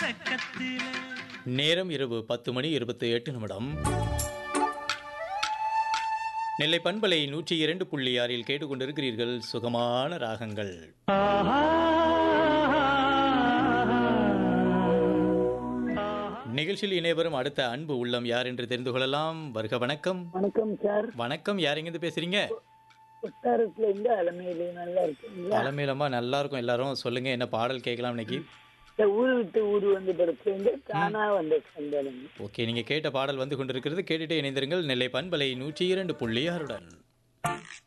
வெக்கத்தில நேரம் இரவு பத்து மணி இருபத்தி எட்டு நிமிடம் நெல்லை பண்பலை நூற்றி இரண்டு புள்ளி ஆறில் கேட்டுக்கொண்டிருக்கிறீர்கள் சுகமான ராகங்கள் நிகழ்ச்சியில் இணைவரும் அடுத்த அன்பு உள்ளம் யார் என்று தெரிந்து கொள்ளலாம் வருக வணக்கம் வணக்கம் சார் வணக்கம் யார் எங்கிருந்து பேசுறீங்க வட்டாரத்துல இருந்து அலமையில நல்லா இருக்குங்களா தலைமையிலமா நல்லா இருக்கும் எல்லாரும் சொல்லுங்க என்ன பாடல் கேட்கலாம் இன்னைக்கு இந்த ஊரு விட்டு ஊரு வந்து படத்துல தானா வந்த சந்தனம் ஓகே நீங்க கேட்ட பாடல் வந்து கொண்டிருக்கிறது கேட்டுட்டே இணைந்திருங்கள் நெல்லை பண்பலை நூற்றி இரண்டு புள்ளி ஆறுடன்